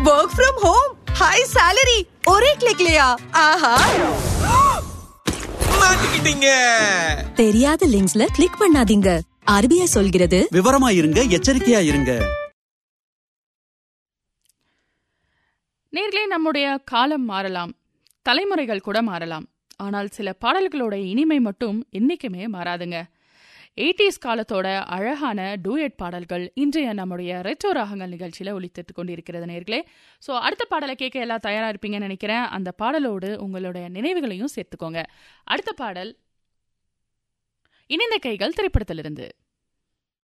work from home high salary ஒரே கிளிக்லயா ஆஹா மாட்டிக்கிட்டீங்க தெரியாத லிங்க்ஸ்ல கிளிக் பண்ணாதீங்க ஆர்பிஐ சொல்கிறது விவரமா இருங்க எச்சரிக்கையா இருங்க நேர்களே நம்முடைய காலம் மாறலாம் தலைமுறைகள் கூட மாறலாம் ஆனால் சில பாடல்களோட இனிமை மட்டும் என்னைக்குமே மாறாதுங்க எயிட்டிஸ் காலத்தோட அழகான டூயட் பாடல்கள் இன்றைய நம்முடைய ரெட்ரோ ராகங்கள் நிகழ்ச்சியில் ஒலித்துட்டு கொண்டிருக்கிறது நேர்களே ஸோ அடுத்த பாடலை கேட்க எல்லாம் தயாராக இருப்பீங்கன்னு நினைக்கிறேன் அந்த பாடலோடு உங்களுடைய நினைவுகளையும் சேர்த்துக்கோங்க அடுத்த பாடல் இணைந்த கைகள் திரைப்படத்திலிருந்து